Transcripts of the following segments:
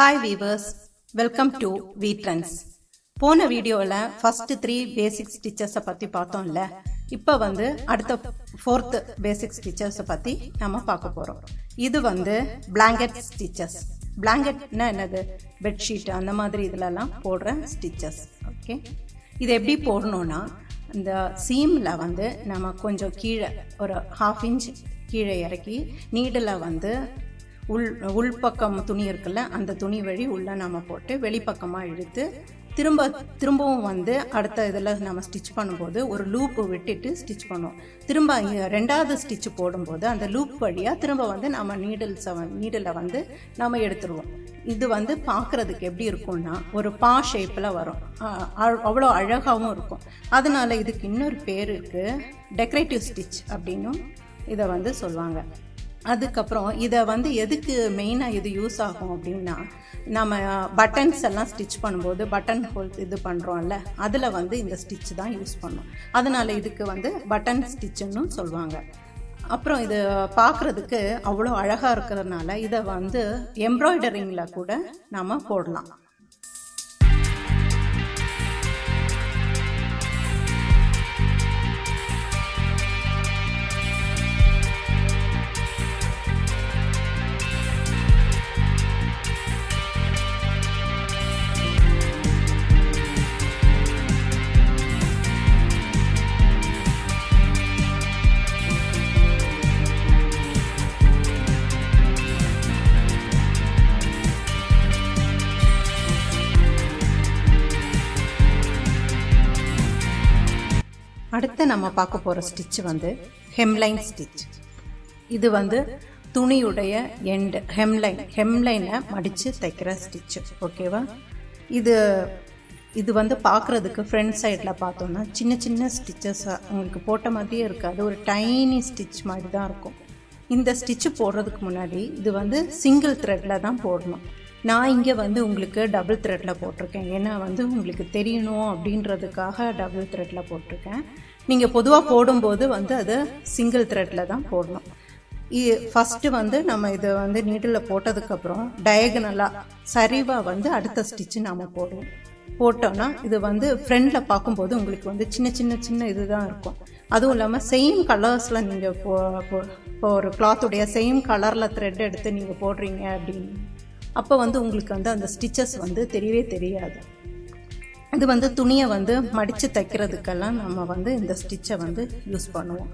hi viewers welcome to V trends போன வீடியோவில் first three பேசிக் ஸ்டிச்சஸை பற்றி பார்த்தோம்ல இப்போ வந்து அடுத்த ஃபோர்த்து பேசிக் ஸ்டிச்சஸை பற்றி நம்ம பார்க்க போகிறோம் இது வந்து பிளாங்கெட் ஸ்டிச்சஸ் பிளாங்கெட்னா என்னது பெட்ஷீட் அந்த மாதிரி இதிலலாம் போடுற ஸ்டிச்சஸ் ஓகே இது எப்படி போடணும்னா இந்த சீமில் வந்து நம்ம கொஞ்சம் கீழே ஒரு ஹாஃப் இன்ச் கீழே இறக்கி நீடில் வந்து உள் உள்பக்கம் துணி இருக்குல்ல அந்த துணி வழி உள்ளே நம்ம போட்டு வெளிப்பக்கமாக இழுத்து திரும்ப திரும்பவும் வந்து அடுத்த இதில் நம்ம ஸ்டிச் பண்ணும்போது ஒரு லூப்பு விட்டுட்டு ஸ்டிச் பண்ணுவோம் திரும்ப இங்க ரெண்டாவது ஸ்டிச் போடும்போது அந்த லூப் வழியாக திரும்ப வந்து நம்ம நீடில்ஸை நீடில் வந்து நம்ம எடுத்துருவோம் இது வந்து பார்க்குறதுக்கு எப்படி இருக்கும்னா ஒரு பா ஷேப்பில் வரும் அவ்வளோ அழகாகவும் இருக்கும் அதனால இதுக்கு இன்னொரு பேர் இருக்குது டெக்கரேட்டிவ் ஸ்டிச் அப்படின்னும் இதை வந்து சொல்லுவாங்க அதுக்கப்புறம் இதை வந்து எதுக்கு மெயினாக இது யூஸ் ஆகும் அப்படின்னா நம்ம பட்டன்ஸ் எல்லாம் ஸ்டிச் பண்ணும்போது பட்டன் ஹோல் இது பண்ணுறோம்ல அதில் வந்து இந்த ஸ்டிச் தான் யூஸ் பண்ணோம் அதனால் இதுக்கு வந்து பட்டன் ஸ்டிச்சுன்னு சொல்லுவாங்க அப்புறம் இது பார்க்குறதுக்கு அவ்வளோ அழகாக இருக்கிறதுனால இதை வந்து எம்ப்ராய்டரிங்கில் கூட நாம் போடலாம் அடுத்து நம்ம பார்க்க போகிற ஸ்டிச் வந்து ஹெம்லைன் ஸ்டிச் இது வந்து துணியுடைய எண்டு ஹெம்லைன் ஹெம்லைனை மடித்து தைக்கிற ஸ்டிச்சு ஓகேவா இது இது வந்து பார்க்குறதுக்கு ஃப்ரண்ட் சைடில் பார்த்தோன்னா சின்ன சின்ன ஸ்டிச்சஸாக உங்களுக்கு போட்ட மாதிரியே இருக்காது ஒரு டைனி ஸ்டிச் மாதிரி தான் இருக்கும் இந்த ஸ்டிச்சு போடுறதுக்கு முன்னாடி இது வந்து சிங்கிள் த்ரெட்டில் தான் போடணும் நான் இங்கே வந்து உங்களுக்கு டபுள் த்ரெட்டில் போட்டிருக்கேன் ஏன்னா வந்து உங்களுக்கு தெரியணும் அப்படின்றதுக்காக டபுள் த்ரெட்டில் போட்டிருக்கேன் நீங்கள் பொதுவாக போடும்போது வந்து அது சிங்கிள் த்ரெட்டில் தான் போடணும் ஃபஸ்ட்டு வந்து நம்ம இதை வந்து நீட்டில் போட்டதுக்கப்புறம் டயகனலாக சரிவாக வந்து அடுத்த ஸ்டிச்சு நாம் போடுவோம் போட்டோன்னா இது வந்து ஃப்ரெண்டில் பார்க்கும்போது உங்களுக்கு வந்து சின்ன சின்ன சின்ன இது தான் இருக்கும் அதுவும் இல்லாமல் சேம் கலர்ஸில் நீங்கள் இப்போ இப்போ ஒரு கிளாத்துடைய சேம் கலரில் த்ரெட் எடுத்து நீங்கள் போடுறீங்க அப்படின்னு அப்போ வந்து உங்களுக்கு வந்து அந்த ஸ்டிச்சஸ் வந்து தெரியவே தெரியாது இது வந்து துணியை வந்து மடித்து தைக்கிறதுக்கெல்லாம் நம்ம வந்து இந்த ஸ்டிச்சை வந்து யூஸ் பண்ணுவோம்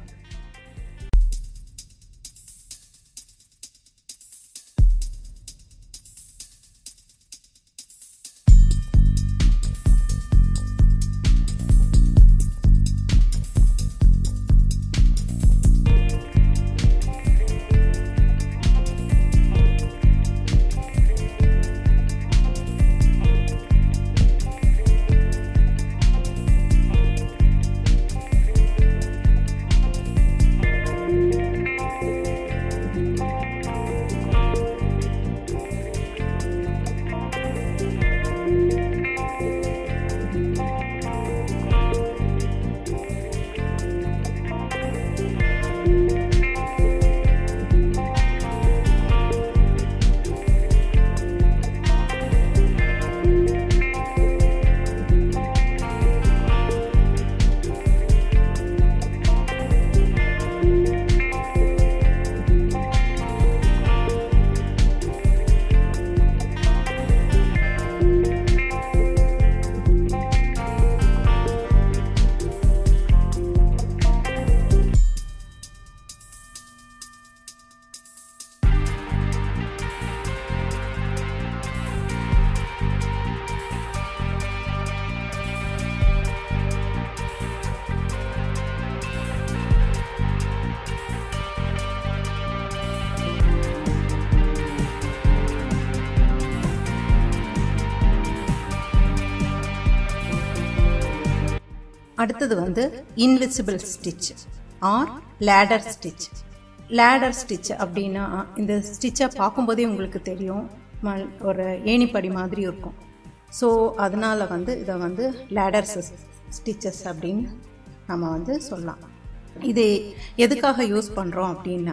அடுத்தது வந்து invisible stitch or ladder stitch ladder stitch அப்படின்னா இந்த ஸ்டிச்சை பார்க்கும்போதே உங்களுக்கு தெரியும் ஒரு ஏணிப்படி மாதிரி இருக்கும் ஸோ அதனால் வந்து இதை வந்து லேடர் ஸ்டிச்சஸ் அப்படின்னு நம்ம வந்து சொல்லலாம் இது எதுக்காக யூஸ் பண்ணுறோம் அப்படின்னா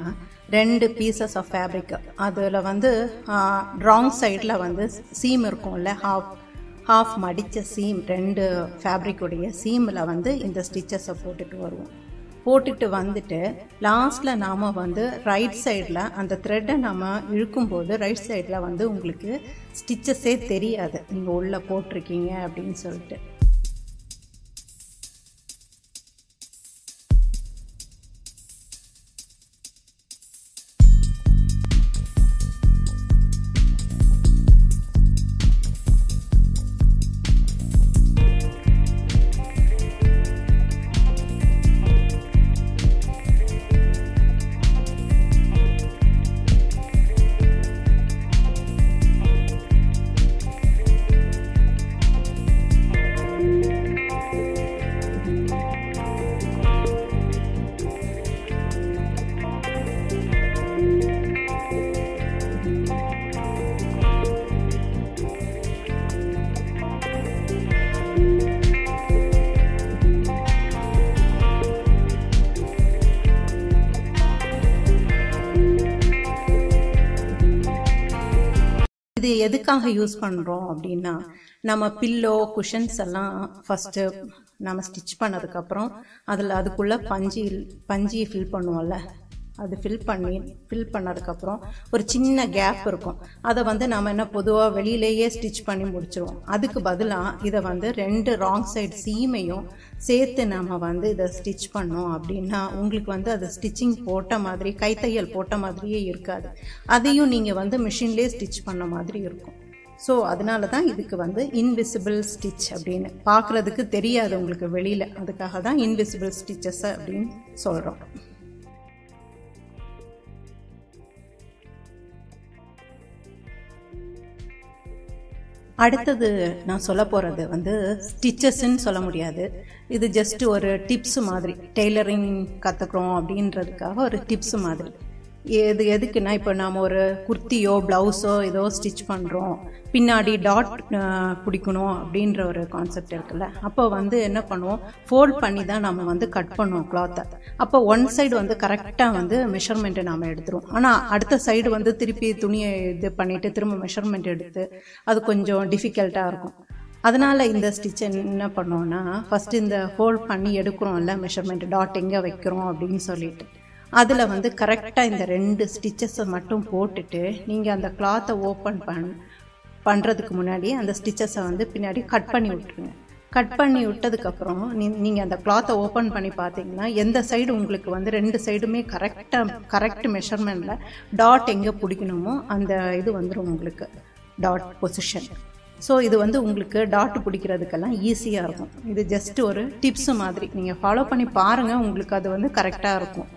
ரெண்டு பீசஸ் ஆஃப் ஃபேப்ரிக் அதில் வந்து ராங் சைடில் வந்து சீம் இருக்கும்ல ஹாஃப் ஹாஃப் மடித்த சீம் ரெண்டு ஃபேப்ரிக்குடைய சீமில் வந்து இந்த ஸ்டிச்சஸை போட்டுட்டு வருவோம் போட்டுட்டு வந்துட்டு லாஸ்ட்டில் நாம் வந்து ரைட் சைடில் அந்த த்ரெட்டை நம்ம இழுக்கும்போது ரைட் சைடில் வந்து உங்களுக்கு ஸ்டிச்சஸே தெரியாது நீங்கள் உள்ளே போட்டிருக்கீங்க அப்படின்னு சொல்லிட்டு இது எதுக்காக யூஸ் பண்ணுறோம் அப்படின்னா நம்ம பில்லோ குஷன்ஸ் எல்லாம் ஃபஸ்ட்டு நம்ம ஸ்டிச் பண்ணதுக்கப்புறம் அதில் அதுக்குள்ளே பஞ்சு பஞ்சி ஃபில் பண்ணுவோம்ல அது ஃபில் பண்ணி ஃபில் பண்ணதுக்கப்புறம் ஒரு சின்ன கேப் இருக்கும் அதை வந்து நம்ம என்ன பொதுவாக வெளியிலேயே ஸ்டிச் பண்ணி முடிச்சிருவோம் அதுக்கு பதிலாக இதை வந்து ரெண்டு ராங் சைடு சீமையும் சேர்த்து நம்ம வந்து இதை ஸ்டிச் பண்ணோம் அப்படின்னா உங்களுக்கு வந்து அது ஸ்டிச்சிங் போட்ட மாதிரி கைத்தையல் போட்ட மாதிரியே இருக்காது அதையும் நீங்கள் வந்து மிஷின்லேயே ஸ்டிச் பண்ண மாதிரி இருக்கும் ஸோ அதனால தான் இதுக்கு வந்து இன்விசிபிள் ஸ்டிச் அப்படின்னு பார்க்குறதுக்கு தெரியாது உங்களுக்கு வெளியில் அதுக்காக தான் இன்விசிபிள் ஸ்டிச்சஸ் அப்படின்னு சொல்கிறோம் அடுத்தது நான் சொல்ல போகிறது வந்து ஸ்டிச்சஸ்ன்னு சொல்ல முடியாது இது ஜஸ்ட் ஒரு டிப்ஸ் மாதிரி டெய்லரிங் கற்றுக்குறோம் அப்படின்றதுக்காக ஒரு டிப்ஸ் மாதிரி எது எதுக்குன்னா இப்போ நாம் ஒரு குர்த்தியோ ப்ளவுஸோ ஏதோ ஸ்டிச் பண்ணுறோம் பின்னாடி டாட் பிடிக்கணும் அப்படின்ற ஒரு கான்செப்ட் இருக்குல்ல அப்போ வந்து என்ன பண்ணுவோம் ஃபோல்ட் பண்ணி தான் நம்ம வந்து கட் பண்ணுவோம் கிளாத்தை அப்போ ஒன் சைடு வந்து கரெக்டாக வந்து மெஷர்மெண்ட்டை நாம் எடுத்துருவோம் ஆனால் அடுத்த சைடு வந்து திருப்பி துணியை இது பண்ணிவிட்டு திரும்ப மெஷர்மெண்ட் எடுத்து அது கொஞ்சம் டிஃபிகல்ட்டாக இருக்கும் அதனால் இந்த ஸ்டிச் என்ன பண்ணோன்னா ஃபஸ்ட்டு இந்த ஃபோல்ட் பண்ணி எடுக்கிறோம்ல மெஷர்மெண்ட் டாட் எங்கே வைக்கிறோம் அப்படின்னு சொல்லிட்டு அதில் வந்து கரெக்டாக இந்த ரெண்டு ஸ்டிச்சஸை மட்டும் போட்டுட்டு நீங்கள் அந்த கிளாத்தை ஓப்பன் பண் பண்ணுறதுக்கு முன்னாடி அந்த ஸ்டிச்சஸை வந்து பின்னாடி கட் பண்ணி விட்ருங்க கட் பண்ணி விட்டதுக்கப்புறம் நீ நீங்கள் அந்த கிளாத்தை ஓப்பன் பண்ணி பார்த்தீங்கன்னா எந்த சைடு உங்களுக்கு வந்து ரெண்டு சைடுமே கரெக்டாக கரெக்ட் மெஷர்மெண்ட்டில் டாட் எங்கே பிடிக்கணுமோ அந்த இது வந்துடும் உங்களுக்கு டாட் பொசிஷன் ஸோ இது வந்து உங்களுக்கு டாட் பிடிக்கிறதுக்கெல்லாம் ஈஸியாக இருக்கும் இது ஜஸ்ட் ஒரு டிப்ஸு மாதிரி நீங்கள் ஃபாலோ பண்ணி பாருங்கள் உங்களுக்கு அது வந்து கரெக்டாக இருக்கும்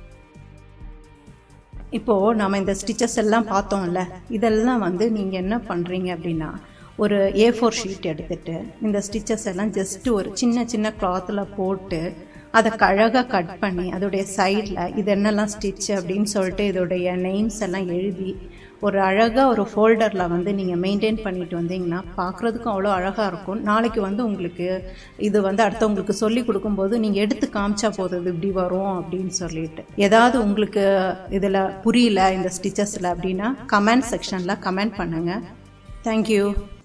இப்போது நம்ம இந்த ஸ்டிச்சஸ் எல்லாம் பார்த்தோம்ல இதெல்லாம் வந்து நீங்கள் என்ன பண்ணுறீங்க அப்படின்னா ஒரு ஏ ஃபோர் ஷீட் எடுத்துட்டு இந்த ஸ்டிச்சஸ் எல்லாம் ஜஸ்ட் ஒரு சின்ன சின்ன கிளாத்தில் போட்டு அதை கழகாக கட் பண்ணி அதோடைய சைடில் இது என்னெல்லாம் ஸ்டிச் அப்படின்னு சொல்லிட்டு இதோடைய நெய்ம்ஸ் எல்லாம் எழுதி ஒரு அழகாக ஒரு ஃபோல்டரில் வந்து நீங்கள் மெயின்டைன் பண்ணிட்டு வந்தீங்கன்னா பார்க்குறதுக்கும் அவ்வளோ அழகாக இருக்கும் நாளைக்கு வந்து உங்களுக்கு இது வந்து அடுத்தவங்களுக்கு சொல்லி கொடுக்கும்போது நீங்கள் எடுத்து காமிச்சா போதும் இது இப்படி வரும் அப்படின்னு சொல்லிட்டு ஏதாவது உங்களுக்கு இதில் புரியல இந்த ஸ்டிச்சஸில் அப்படின்னா கமெண்ட் செக்ஷனில் கமெண்ட் பண்ணுங்கள் தேங்க்யூ